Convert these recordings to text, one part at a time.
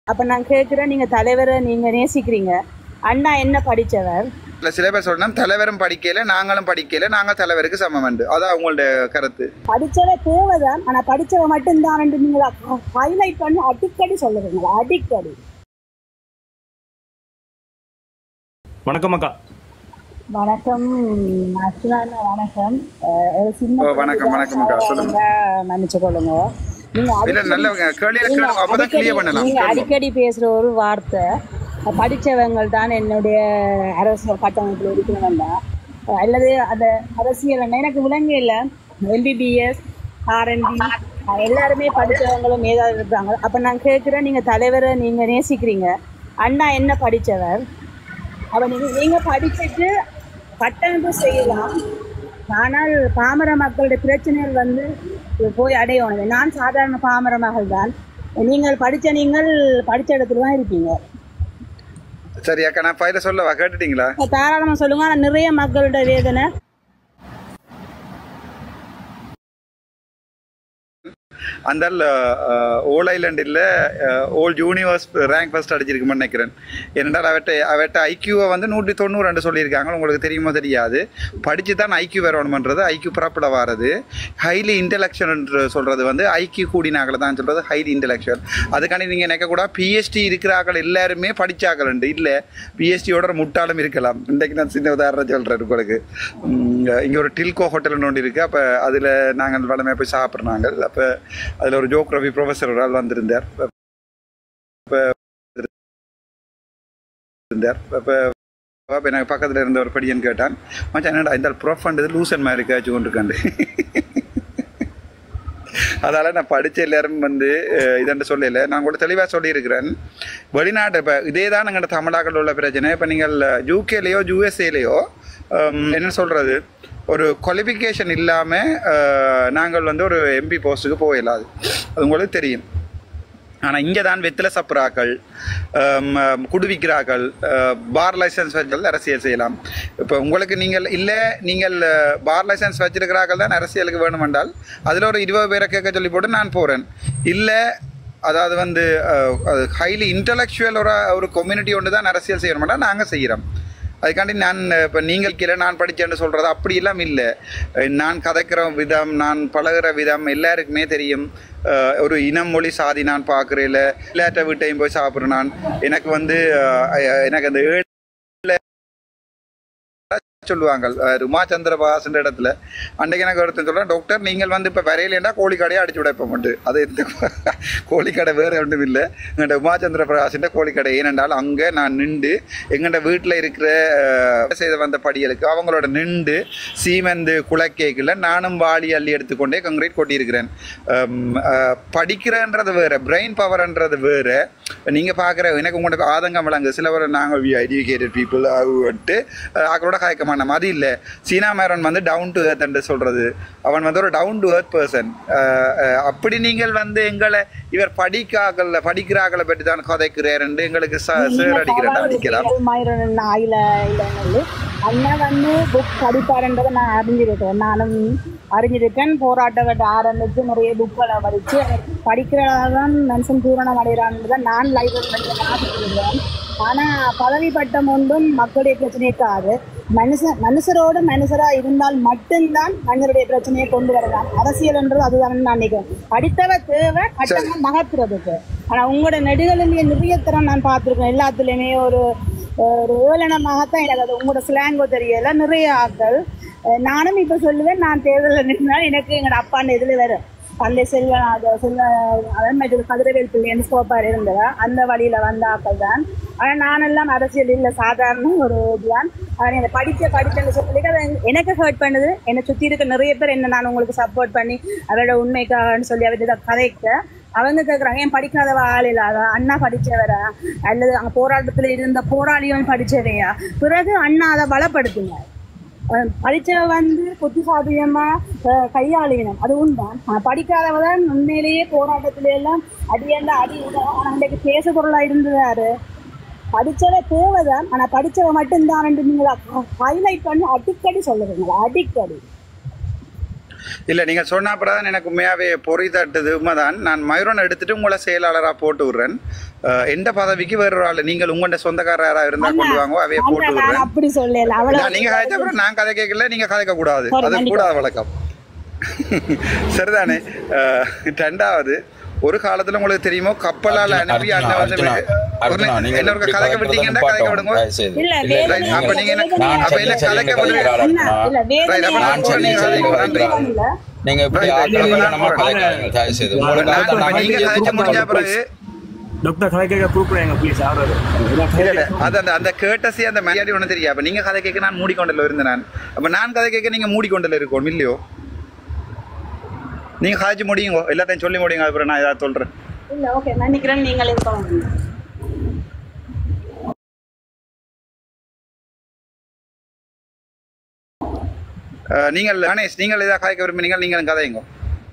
அப்ப நான் கேட்கிறேன் நீங்க தலைவரை நீங்க நேசிக்கிறீங்க அண்ணா என்ன படிச்சவர் இல்ல சில பேர் சொல்லணும் தலைவரும் படிக்கல நாங்களும் படிக்கல நாங்க தலைவருக்கு சமம் உண்டு அதான் உங்களோட கருத்து படிச்சவ தேவைதான் ஆனா படிச்சவ மட்டும்தான் நீங்க ஹைலைட் பண்ணி அடிக்கடி சொல்லுவீங்க அடிக்கடி வணக்கம் அக்கா வணக்கம் அச்சுதான வணக்கம் அஹ் ஒரு சின்ன ஓ, வணக்கம், வணக்கம் அக்கா, சொல்லுங்க. மன்னிச்சு கொள்ளுங்க நீங்க இல்ல அடிக்கடி- நல்ல கேள்வியில நீங்க கேளுங்க அப்பதான் அடிக்கடி- கிளியர் பண்ணலாம் நீங்க கேளுங்க. அடிக்கடி பேசுற ஒரு வார்த்தை படிச்சவங்கள் தான் என்னுடைய அரசியல் கட்டமைப்பில் இருக்கிறவங்க அல்லது அந்த அரசியல் என்ன எனக்கு விளங்க இல்லை எம்பிபிஎஸ் ஆர்என்பி எல்லாருமே படிச்சவங்களும் ஏதாவது இருக்காங்க அப்ப நான் கேட்கிறேன் நீங்க தலைவரை நீங்க நேசிக்கிறீங்க அண்ணா என்ன படிச்சவர் அப்ப நீங்க நீங்க படிச்சுட்டு கட்டமைப்பு செய்யலாம் ஆனால் பாமர மக்களுடைய பிரச்சனைகள் வந்து போய் அடையணும் நான் சாதாரண பாமர மகள் தான் நீங்கள் படிச்ச நீங்கள் படிச்ச இடத்துல தான் இருப்பீங்க சரி அக்கா நான் பயில சொல்லவா கேட்டுட்டீங்களா தாராளமா சொல்லுங்க ஆனா நிறைய மக்களுடைய வேதனை அந்த ஓல் ஐலண்டில் ஓல் யூனிவர்ஸ் ரேங்க் ஃபர்ஸ்ட் அடிச்சிருக்குமென்னு நினைக்கிறேன் ஏனென்றால் அவட்ட அவட்ட ஐக்யூவை வந்து நூற்றி தொண்ணூறு ரெண்டு சொல்லியிருக்காங்க உங்களுக்கு தெரியுமோ தெரியாது படித்து தான் ஐக்யூ வரணுமன்றது ஐக்யூ புறப்பட வாரது ஹைலி இன்டெலெக்சுவல் என்று சொல்கிறது வந்து ஐக்யூ கூடினாக்களை தான் சொல்கிறது ஹைலி இன்டெலெக்சுவல் அதுக்காண்டி நீங்கள் நினைக்கக்கூடாது பிஎஸ்டி இருக்கிறாக்கள் எல்லாருமே படித்தாக்கள் உண்டு இல்லை பிஎஸ்டியோட முட்டாளும் இருக்கலாம் இன்றைக்கு நான் சின்ன உதாரணம் சொல்கிறேன் உங்களுக்கு இங்கே ஒரு டில்கோ ஹோட்டல்னு ஒன்று இருக்குது அப்போ அதில் நாங்கள் வளமையாக போய் சாப்பிட்றாங்க அப்போ அதில் ஒரு ஜோக்ரஃபி ப்ரொஃபஸர் ஒரு ஆள் வந்திருந்தார் அப்போ இருந்தார் அப்போ அப்போ எனக்கு பக்கத்தில் இருந்த ஒரு படியன் கேட்டான் மச்சான் என்னடா இந்த ப்ரொஃப் பண்ணுறது லூசன் மாதிரி காய்ச்சி கொண்டு இருக்காண்டு அதால் நான் படித்த எல்லாரும் வந்து அஹ், இதென்று சொல்லல நான் கூட தெளிவாக சொல்லியிருக்கிறேன் வெளிநாட்டு இப்போ இதே தான் எங்கள்கிட்ட தமிழாக்கள் உள்ள பிரச்சனை இப்போ நீங்கள் யூகேலேயோ யூஎஸ்ஏலேயோ என்ன சொல்கிறது ஒரு குவாலிஃபிகேஷன் இல்லாமல் நாங்கள் வந்து ஒரு எம்பி போஸ்ட்டுக்கு போயிடலாது அது உங்களுக்கு தெரியும் ஆனால் இங்கே தான் வெத்தில சப்புறாக்கள் ஆம், குடுவிக்கிறாக்கள் பார் லைசன்ஸ் வச்சு அரசியல் செய்யலாம் இப்போ உங்களுக்கு நீங்கள் இல்லை நீங்கள் பார் லைசன்ஸ் வச்சிருக்கிறார்கள் தான் அரசியலுக்கு வேணுமென்றால் அதில் ஒரு இருபது பேரை கேட்க சொல்லி போட்டு நான் போகிறேன் இல்லை அதாவது வந்து ஹைலி இன்டலெக்சுவல் ஒரு ஒரு கம்யூனிட்டி ஒன்று தான் அரசியல் செய்யணுமெண்டா நாங்கள் செய்கிறோம் அதுக்காண்டி நான் இப்போ நீங்கள் கீழே நான் படித்தேன்னு சொல்கிறது அப்படியெல்லாம் இல்லை நான் கதைக்கிற விதம் நான் பழகுற விதம் எல்லாருக்குமே தெரியும் அஹ், ஒரு இனம் மொழி சாதி நான் பார்க்குறேன் இல்லை விளையாட்டை வீட்டையும் போய் சாப்பிட்றேன் நான் எனக்கு வந்து அஹ், எனக்கு அந்த ஏழு சொல்லுவாங்க அஹ், ருமா சந்திரபாசன்ற இடத்துல அன்றைக்கு எனக்கு ஒருத்தன் சொல்கிறேன் டாக்டர் நீங்கள் வந்து இப்போ வரையிலேண்டா கோழிக்கடையை அடிச்சு விடைப்ப உண்டு அது இந்த கோழிக்கடை வேறு ஒன்றும் இல்லை எங்கள்கிட்ட உமாச்சந்திர பிரகாசின்ற கோழிக்கடை ஏனென்றால் அங்கே நான் நின்று எங்கள்கிட்ட வீட்டில் இருக்கிற அஹ், செய்த வந்த படிகளுக்கு அவங்களோட நின்று சீமெந்து குலக்கேக்கில் நானும் வாளி அள்ளி எடுத்துக்கொண்டே கங்க்ரீட் கொட்டியிருக்கிறேன் அம், அஹ், படிக்கிறன்றது வேறு பிரெயின் பவர்ன்றது வேறு நீங்கள் பார்க்குற எனக்கு உங்களுக்கு ஆதங்கம் விளங்கு சிலவர் நாங்கள் வி எஜுகேட்டட் பீப்புள் ஆகுட்டு அவங்களோட காய்க்க மாட்டோம் அது இல்லை சீனா மேரன் வந்து டவுன் டு எர்த் என்று சொல்கிறது அவன் வந்து ஒரு டவுன் டு எர்த் பர்சன் அப்படி நீங்கள் வந்து எங்களை இவர் படிக்காக்கல்ல படிக்கிறாக்களை பற்றி தான் கதைக்கிறார் என்று எங்களுக்கு சேர் அடிக்கிறேன் அடிக்கலாம் ஆயில இல்லைன்னு அண்ணன் வந்து புக் படிப்பாருன்றதை நான் அறிஞ்சிருக்கேன் நானும் அறிஞ்சிருக்கேன் போராட்டத்தை ஆரம்பித்து நிறைய புக்களை படித்து படிக்கிறதான் மனுஷன் பூரணம் அடைகிறான்னு தான் நான் லைப்ரரி ஆனால் பதவி பட்டம் ஒன்றும் மக்களுடைய பிரச்சனைக்காது மனுஷன் மனுஷரோடு மனுஷராக இருந்தால் மட்டும்தான் மனிதருடைய பிரச்சனையை கொண்டு வரலாம் அரசியல்ன்றது அதுதான் நான் நினைக்கிறேன் படித்தவ தேவை கட்டணம் நகர்த்துறதுக்கு ஆனால் உங்களோட நெடுகளிலேயே நிறைய தரம் நான் பார்த்துருக்கேன் எல்லாத்துலேயுமே ஒரு ஒரு ஏளனமாகத்தான் எனக்கு அது உங்களோட ஸ்லாங்கோ தெரியல நிறைய ஆட்கள் அஹ் நானும் இப்போ சொல்லுவேன் நான் தேர்தலில் நின்றால் எனக்கு எங்களோட அப்பான்னு இதில் வரும் பள்ளி செல்வன் அது செல்வ அதே மாதிரி கதிரவேல் பிள்ளைன்னு சோப்பார் இருந்ததா அந்த வழியில் வந்த ஆட்கள் தான் ஆனால் நானெல்லாம் அரசியல் இல்லை சாதாரண ஒரு இதுதான் ஆனால் என்னை படிக்க படிச்சேன்னு சொல்லிட்டு அது எனக்கு ஹர்ட் பண்ணுது என்னை சுற்றி இருக்க நிறைய பேர் என்ன நான் உங்களுக்கு சப்போர்ட் பண்ணி அவரோட உண்மைக்காகன்னு சொல்லி அவர் இதை கதைக்க அவங்க கேட்குறாங்க ஏன் படிக்காதவ ஆள் இல்லாத அண்ணா படிச்சவரா அல்லது அங்கே போராட்டத்தில் இருந்த போராளியும் படிச்சவையா பிறகு அண்ணா அதை பலப்படுத்துங்க அஹ் படிச்சவ வந்து புத்திசாலியமா அஹ் கையாளினம் அது உண்தான் ஆனா படிக்காதவ தான் உண்மையிலேயே போராட்டத்துல எல்லாம் அடியெல்லாம் அடி உதவும் ஆனா இன்றைக்கு பேச பொருளா இருந்ததாரு படிச்சவ தேவைதான் ஆனா படிச்சவ மட்டும்தான் நீங்க ஹைலைட் பண்ணி அடிக்கடி சொல்லுறீங்க அடிக்கடி இல்ல நீங்க சொன்ன அப்புறம் எனக்கு உண்மையாவே பொறி தட்டுது உண்மைதான் நான் மயூரன் எடுத்துட்டு உங்களை செயலாளரா போட்டு விடுறேன் அஹ், எந்த பதவிக்கு வேற ஒரு ஆள் நீங்கள் உங்களோட சொந்தக்காரரா இருந்தா கொண்டு வாங்க அவைய போட்டு நான் விடுறேன் அப்படி சொல்லல அவ்வளவு நான் நீங்க கதைச்ச அப்புறம் நான் கதை கேட்கல நீங்க கதைக்க கூடாது சரி, அது கண்டிப்பா. கூடாத வழக்கம் சரிதானே அஹ், ரெண்டாவது ஒரு காலத்துல உங்களுக்கு தெரியுமோ கப்பலால அர்ஜுனா, அனுப்பி அண்ணன் வந்து அர்ஜுனா, அர்ஜுனா, நீங்க எல்லாரும் இப்படி கதைக்க கதைக்கிறத விட்டீங்கன்னா கதைக்க நிப்பாட்டவும், விடுங்க தயவு செய்து. இல்ல, இல்ல, இல்ல, வேதனை- நீங்க- அப்ப நீங்க என்ன- நான் அப்ப சரி, என்ன சரி, கதைக்க நீங்க விடுங்க. கதைக்கிற ஆளா அண்ணா, இருக்கணும். இல்ல வேதனை Right, அப்ப நான் நான் சரி, நீங்க சரி, கதைக்க கதைக்கிற ஆள். இல்ல. நீங்க இப்படி Right, ஆட்களை இல்ல, நம்ம இல்ல, கதைக்காதீங்க, தயவு செய்து. இல்ல, உங்களுக்காக நான் தான் நான் நாங்க நீங்க இங்கே கதைச்சு முடிஞ்ச கூப்பிட்டு பிறகு டாக்டர் கதை கேட்க கூப்பிடுறாங்க ப்ளீஸ் ஆடுறது இல்ல இல்ல அது அந்த அந்த கேட்டசி அந்த மரியாதை ஒண்ணு தெரியும் அப்ப நீங்க கதை கேட்க நான் மூடிக்கொண்டல இருந்தேன் நான் அப்ப நான் கதை கேட்க நீங்க மூடிக்கொண்டல இருக்கோம் இல்லையோ நீங்க காய்ச்சி முடியுங்க எல்லாத்தையும் சொல்லி முடியுங்க அப்புறம் நான் ஏதாவது சொல்றேன் இல்ல ஓகே நினைக்கிறேன் நீங்கள் இருக்கணும் அஹ், நீங்கள் கணேஷ் நீங்கள் ஏதாவது கதைக்க விரும்பினீங்க நீங்களும் கதைங்க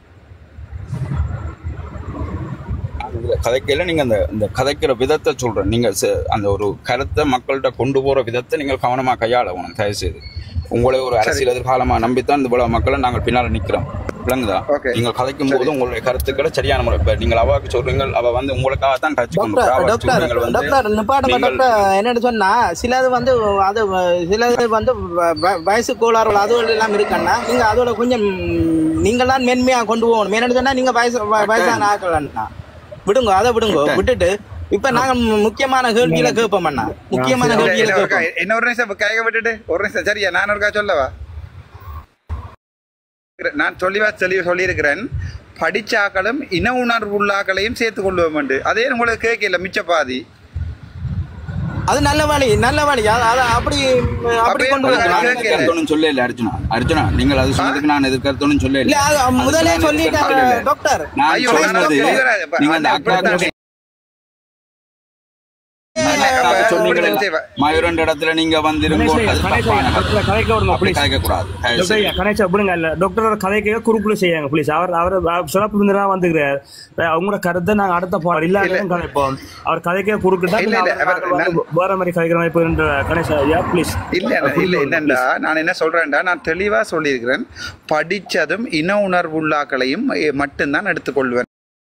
இதுல கதைக்கையில நீங்க அந்த இந்த கதைக்கிற விதத்தை சொல்றேன் நீங்க ச- அந்த ஒரு கருத்தை மக்கள்கிட்ட கொண்டு போற விதத்தை நீங்கள் கவனமா கையாளணும் தயவு செய்து உங்களை ஒரு அரசியல் எதிர்காலமா நம்பித்தான் இந்த இவ்வளவு மக்களும் நாங்கள் பின்னால நிக்கிறோம் விளங்குதா Okay. நீங்கள் கதைக்கும் போது உங்களுடைய கருத்துக்களை சரியான முறை இப்ப நீங்கள் அவாக்கு சொல்றீங்க அவ வந்து உங்களுக்காக தான் டச் டாக்டர் டாக்டர் டாக்டர் நிப்பாட்டுங்க டாக்டர் என்னன்னு சொன்னா சிலது வந்து அது சிலது வந்து வ- வ- வயசு கோளாறுகள் அதுகள் எல்லாம் இருக்கண்ணா நீங்க அதோட கொஞ்சம் நீங்கள் தான் மென்மையா கொண்டு போகணும் என்னன்னு சொன்னா நீங்க வயசு வ- வயசான ஆக்கலண்ணா விடுங்க அதை விடுங்க விட்டுட்டு இப்ப நாங்க மு- முக்கியமான கேள்வியில கேட்போம் அண்ணா முக்கியமான இல்ல, கேள்வியில இல்ல, ஒரு கா- கேட்போம் என்ன ஒரு நிமிஷம் கைக விட்டுட்டு ஒரு நிமிஷம் சரியா நான் ஒருக்கா சொல்லவா நான் சொல்லிவா தெளிவா சொல்லியிருக்கிறேன் படிச்சாக்களும் இன உணர்வு உள்ளாக்களையும் சேர்த்து கொள்வோம் அதே உங்களுக்கு கேட்கல மிச்ச பாதி அது நல்ல வழி நல்ல வழி அது அது அப்படி அப்படி அப்படியே கொண்டு உங்களுக்கு போகலாம் கேட்கல. எதிர்கருத்தோன்னு சொல்ல இல்ல அர்ஜுனா அர்ஜுனா நீங்கள் அது சொன்னதுக்கு நான் எதிர்கருத்தோன்னு சொல்ல இல்ல அது முதலே சொல்லிட்டாரு டாக்டர் நான் ஐயோ, சொன்னது நான் சொல்றேன். இப்ப நீங்க அந்த அந்த அக்காவுக்கு அப்படித்தான் அக்காவுக்கு அப்ப சொன்னீங்களே, உங்களுக்கு தேவை. மயூரன் இடத்துல நீங்க வந்திருங்கோ அது தப்பான கருத்து. கதைக்க விடுங்க அப்படி ப்ளீஸ் கதைக்க கூடாது தயவு டாக்டர் செய்து. ஐயா கணேஷா விடுங்க இல்ல டாக்டர் கதை கேட்க குறுக்குள்ள செய்யாங்க ப்ளீஸ் அவர் அவர் சிறப்பு விருந்தினரா வந்துக்கிறார் அவங்களோட கருத்தை நாங்க அடுத்த பாடம் இல்லாத கதைப்போம் அவர் கதை கேட்க குறுக்கிட்டா இல்ல, இல்ல, அவர் வந்து வேற மாதிரி கதைக்கிற மாதிரி போயிருந்த கணேஷா ஐயா ப்ளீஸ் இல்ல இல்ல என்னண்டா நான் என்ன சொல்றேன்டா நான் தெளிவா சொல்லியிருக்கிறேன் படிச்சதும் இன உணர்வு உள்ளாக்களையும் எ, மட்டும்தான் எடுத்துக்கொள்வேன்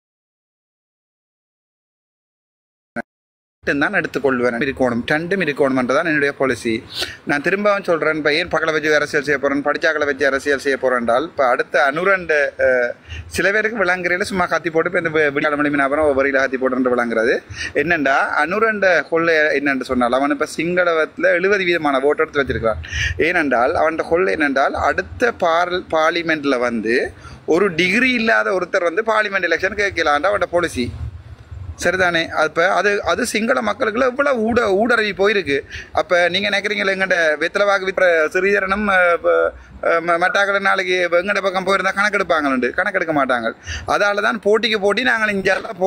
மட்டும்தான் எடுத்துக்கொள்வேன் இருக்கணும் ரெண்டும் இருக்கணும்ன்றதான் என்னுடைய பாலிசி நான் திரும்பவும் சொல்றேன் இப்போ ஏன் பக்கத்தில் வச்சு அரசியல் செய்ய போறேன் படிச்சாக்களை வச்சு அரசியல் செய்ய போறேன்டால் இப்போ அடுத்த அனுரண்டு அஹ், சில பேருக்கு விளங்குறையில சும்மா கத்தி போட்டு இப்போ இந்த விடியாட மணி அப்புறம் வரியில கத்தி போட்டு விளங்குறது என்னண்டா அனுரண்ட கொள்ளை என்னென்று சொன்னால் அவன் இப்போ சிங்களவத்தில் எழுபது வீதமான ஓட்டு எடுத்து வச்சிருக்கிறான் ஏனென்றால் அவன் கொள்ளை என்னென்றால் அடுத்த பார் பார்லிமெண்ட்ல வந்து ஒரு டிகிரி இல்லாத ஒருத்தர் வந்து பார்லிமெண்ட் எலெக்ஷன் கேட்கலான்டா அவனோட பாலிசி சரிதானே அப்போ அது அது சிங்கள மக்களுக்குள்ள இவ்வளோ ஊட ஊடரவி போயிருக்கு அப்போ நீங்கள் நினைக்கிறீங்களா எங்கள்ட வெத்தலவாக்கு விற்ற சிறிதரனும் மட்டாக்கள நாளைக்கு எங்கட பக்கம் போயிருந்தா கணக்கெடுப்பாங்கண்டு கணக்கெடுக்க மாட்டாங்க அதால தான் போட்டிக்கு போட்டி நாங்கள் இங்கே போ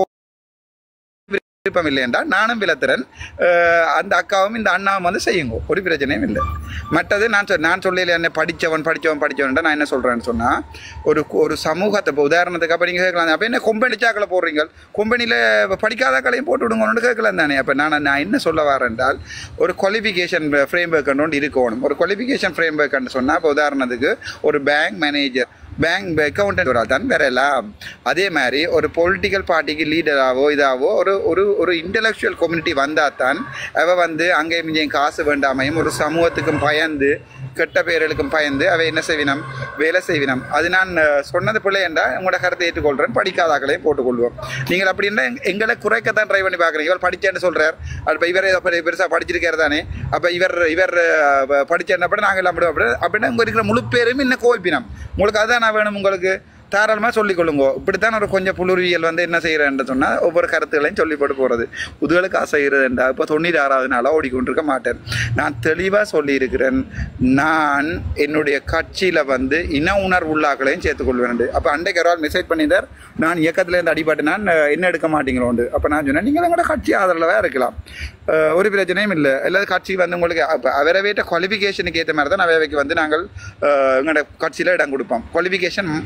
விருப்பம் இல்லையென்றா நானும் விலத்திரன் அஹ், அந்த அக்காவும் இந்த அண்ணாவும் வந்து செய்யுங்க ஒரு பிரச்சனையும் இல்லை மற்றது நான் சொல் நான் சொல்லல என்ன படித்தவன் படித்தவன் படித்தவன் நான் என்ன சொல்கிறேன்னு சொன்னால் ஒரு ஒரு சமூகத்தை இப்போ உதாரணத்துக்கு அப்போ நீங்கள் கேட்கலாம் அப்போ என்ன கொம்பனி சாக்களை போடுறீங்க கொம்பனியில் படிக்காதாக்களையும் போட்டு விடுங்கன்னு கேட்கலாம் தானே அப்போ நான் நான் என்ன சொல்ல வரேன் என்றால் ஒரு குவாலிஃபிகேஷன் ஃப்ரேம் ஒர்க் ஒன்று இருக்கணும் ஒரு குவாலிஃபிகேஷன் ஃப்ரேம் ஒர்க்னு சொன்னால் இப்போ உதாரணத்துக்கு ஒரு பேங்க் மேனேஜர் பேங்க் அக்கௌண்டன்ட் ஒரு ஆள் தான் வரலாம் அதே மாதிரி ஒரு பொலிட்டிக்கல் பார்ட்டிக்கு லீடராகவோ இதாவோ ஒரு ஒரு ஒரு இன்டலெக்சுவல் கம்யூனிட்டி வந்தால் தான் அவ வந்து அங்கேயும் இங்கேயும் காசு வேண்டாமையும் ஒரு சமூகத்துக்கும் பயந்து கெட்ட பேர்களுக்கும் பயந்து அவை என்ன செய்வினம் வேலை செய்வினம் அது நான் அஹ், சொன்னது பிள்ளை என்றால் உங்களோட கருத்தை ஏற்றுக்கொள்கிறேன் படிக்காதாக்களையும் போட்டுக்கொள்வோம் நீங்கள் அப்படின்னா எங்க- எங்களை குறைக்கத்தான் ட்ரை பண்ணி பார்க்குறீங்க இவர் படிச்சேன்னு சொல்கிறார் அப்போ இவர் ஏதோ பெரிய பெருசாக படிச்சிருக்காரு தானே அப்போ இவர் இவர் படிச்சேன் அப்படி நாங்கள் எல்லாம் அப்படி அப்படி அப்படின்னா உங்க இருக்கிற முழு பேரும் இன்னும் கோவிப்பினம் உங்களுக்கு அதுதான் நான் வேணும் உங்களுக்கு தாராளமாக சொல்லிக்கொள்ளுங்க இப்படித்தான் ஒரு கொஞ்சம் புலுரிவியல் வந்து என்ன செய்கிறேன்னு சொன்னால் ஒவ்வொரு கருத்துகளையும் சொல்லி போட்டு போகிறது புதுகளுக்கு ஆசைகிறதுண்டா இப்போ தொண்ணூறு ஆறாவது நாளாக ஓடிக்கொண்டிருக்க மாட்டேன் நான் தெளிவாக சொல்லியிருக்கிறேன் நான் என்னுடைய கட்சியில் வந்து இன உணர்வு உள்ளாக்களையும் சேர்த்துக்கொள்வேன் அப்போ அன்றைக்கு ஒரு ஆள் மெசேஜ் பண்ணியிருந்தார் நான் இயக்கத்துலேருந்து அடிபட்டு நான் என்ன எடுக்க மாட்டீங்களோண்டு அப்போ நான் சொன்னேன் நீங்கள் எங்களோட கட்சி ஆதரவாக இருக்கலாம் அஹ் ஒரு பிரச்சனையும் இல்லை எல்லாரும் கட்சி வந்து உங்களுக்கு அப்போ அவரவேட்ட குவாலிஃபிகேஷனுக்கு ஏற்ற மாதிரி தான் அவைக்கு வந்து நாங்கள் அஹ், எங்களோட கட்சியில் இடம் கொடுப்போம் குவாலிஃபிகேஷன் மஸ்ட்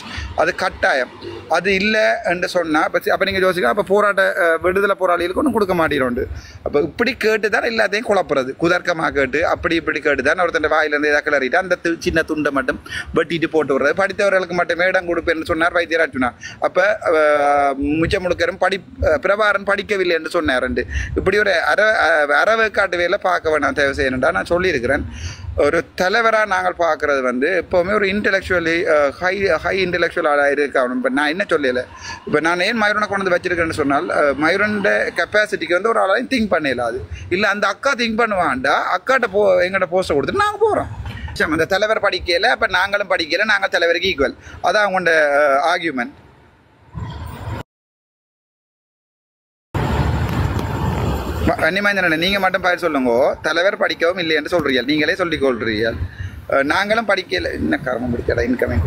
அது கட்டாயம் அது இல்லை என்று சொன்னால் அப்போ அப்போ நீங்கள் யோசிக்க அப்போ போராட்ட அஹ், விடுதலை போராளிகளுக்கு ஒன்றும் கொடுக்க மாட்டேறோண்டு அப்போ இப்படி கேட்டு தான் எல்லாத்தையும் குழப்புறது குதர்க்கமாக கேட்டு அப்படி இப்படி கேட்டு தான் ஒருத்தன் வாயிலேருந்து இதை கிளறிட்டு அந்த து- சின்ன துண்டை மட்டும் வெட்டிட்டு போட்டு விடுறது படித்தவர்களுக்கு மட்டுமே இடம் கொடுப்பேன்னு சொன்னார் வைத்தியராஜ் சொன்னார் அப்போ மிச்சம் முழுக்கரும் படி அஹ், பிரபாரன் படிக்கவில்லை என்று சொன்னார் ரெண்டு இப்படி ஒரு அற அஹ், அறவேக்காட்டு வேலை பார்க்க வேண்டாம் தேவை செய்யணும்டா நான் சொல்லியிருக்கிறேன் ஒரு தலைவராக நாங்கள் பார்க்குறது வந்து எப்போவுமே ஒரு இன்டெலெக்சுவலி ஹை ஹை இன்டெலெக்சுவலாக இருக்கணும் இப்போ நான் என்ன சொல்லல இப்போ நான் ஏன் மயூரனை கொண்டு வந்து வச்சிருக்கேன்னு சொன்னால் அஹ், மயூரனோட கெப்பாசிட்டிக்கு வந்து ஒரு ஆளாலையும் திங்க் பண்ணல அது இல்லை அந்த அக்கா திங்க் பண்ணுவான்டா அக்காட்ட போ எங்கள்கிட்ட போஸ்ட்டை கொடுத்துட்டு நாங்கள் போகிறோம் அந்த தலைவர் படிக்கல அப்போ நாங்களும் படிக்கல நாங்கள் தலைவருக்கு ஈக்குவல் அதான் அவங்களோட ஆர்கியூமெண்ட் வன்னிமேந்திரன் நீங்க மட்டும் பயிர் சொல்லுங்க தலைவர் படிக்கவும் இல்லை என்று சொல்றீர்கள் நீங்களே சொல்லிக் கொள்றீர்கள் அஹ், நாங்களும் படிக்கல என்ன கர்மம் பிடிக்கல இன்கமிங்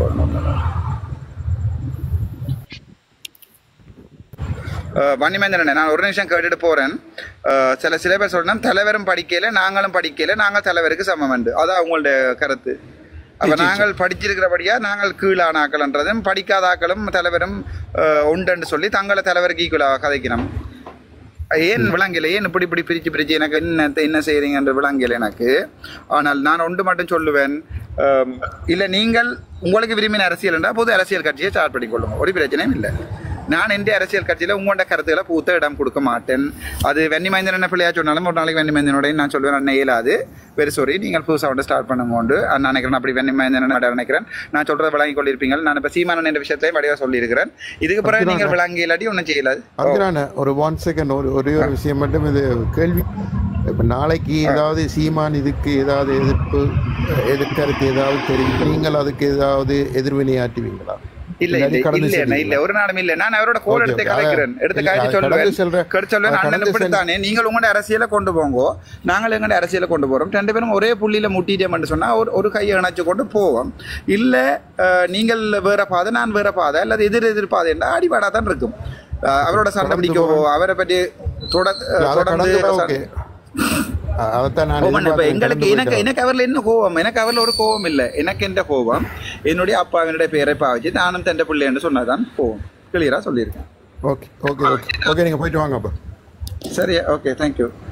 வன்னிமேந்திரன் நான் ஒரு நிமிஷம் கேட்டுட்டு போறேன் அஹ், சில சில பேர் சொல்றேன் தலைவரும் படிக்கல நாங்களும் படிக்கல நாங்கள் தலைவருக்கு சமம் உண்டு அதான் உங்களுடைய கருத்து அப்ப நாங்கள் படிச்சிருக்கிறபடியா நாங்கள் கீழான ஆக்கள்ன்றதும் படிக்காத ஆக்களும் தலைவரும் அஹ், உண்டுன்னு சொல்லி தங்களை தலைவருக்கு ஈக்குவலாக கதைக்கணும் ஏன் விளங்கல ஏன் இப்படி இப்படி பிரிச்சு பிரிச்சு எனக்கு என்ன என்ன செய்றீங்க என்று விளங்கல எனக்கு ஆனால் நான் ஒன்று மட்டும் சொல்லுவேன் ஆம், இல்ல நீங்கள் உங்களுக்கு விரும்பின அரசியல் என்றால் பொது அரசியல் கட்சியை ஸ்டார்ட் பண்ணிக்கொள்ளுங்க ஒரு பிரச்சனையும் இல்லை நான் எந்த அரசியல் கட்சியில் உங்களோட கருத்துக்களை பூத்த இடம் கொடுக்க மாட்டேன் அது வெண்ணிமைந்தன் என்ன பிள்ளையா சொன்னாலும் ஒரு நாளைக்கு வெண்ணிமைந்தனோட நான் சொல்லுவேன் அண்ணன் இயலாது வெரி சாரி நீங்கள் புதுசாக வந்து ஸ்டார்ட் பண்ணுங்கோண்டு நான் நினைக்கிறேன் அப்படி வெண்ணிமைந்தன் நினைக்கிறேன் நான் சொல்றதை விளங்கி கொள்ளிருப்பீங்க நான் இப்போ சீமானன் என்ற விஷயத்தையும் வடிவாக சொல்லியிருக்கிறேன் இதுக்கு பிறகு நீங்கள் விளங்கி இல்லாட்டி ஒன்றும் செய்யலாது அதுக்குறான ஒரு ஒன் செகண்ட் ஒரு ஒரே ஒரு விஷயம் மட்டும் இது கேள்வி இப்போ நாளைக்கு ஏதாவது சீமான் இதுக்கு ஏதாவது எதிர்ப்பு எதிர்கருத்து ஏதாவது தெரியும் நீங்கள் அதுக்கு ஏதாவது எதிர்வினையாற்றுவீங்களா இல்ல இல்லாட்டி இல்ல கடந்து இல்ல இல்ல செல்வீங்களா? இல்ல ஒரு நாளும் இல்ல நான் அவரோட கோல் Okay, எடுத்து okay. கலைக்கிறேன் அதான் எடுத்து இல்ல, காய்ச்சி கடந்து சொல்லுவேன் செல்ற- கெடுத்து சொல்லுவேன் கடந்து அண்ணன் செல்- இப்படித்தானே நீங்கள் உங்களோட அரசியலை கொண்டு போங்க நாங்கள் எங்களோட அரசியலை கொண்டு போறோம் ரெண்டு பேரும் ஒரே புள்ளியில முட்டிட்டோம்னு சொன்னா ஒரு ஒரு கையை இணைச்சு கொண்டு போவோம் இல்ல அஹ், நீங்கள் வேற பாதை நான் வேற பாதை அல்லது எதிர் எதிர் பாதை என்றால் அடிபாடா தான் இருக்கும் அஹ், அவரோட சண்டை கடந்து பிடிக்கவோ அவரை பற்றி தொட இல்ல, அதை தொடர்ந்து கடந்து சண்டை- ஓகே அதைத்தான் நான் கோவம் இப்ப எதிர்பார்த்தேன். எங்களுக்கு கடந்து எனக்கு போயிட்டோம். எனக்கு அவர்ல என்ன கோவம் எனக்கு அவர்ல ஒரு கோவம் இல்ல எனக்கு எந்த கோவம் என்னுடைய அப்பாவினுடைய பேரை பாவிச்சு நானும் தந்த பிள்ளைன்னு சொன்னதான் கோவம் கிளியரா சொல்லியிருக்கேன் ஓகே ஓகே ஓகே ஓகே நீங்க போயிட்டு வாங்க அப்போ சரி ஓகே தேங்க்யூ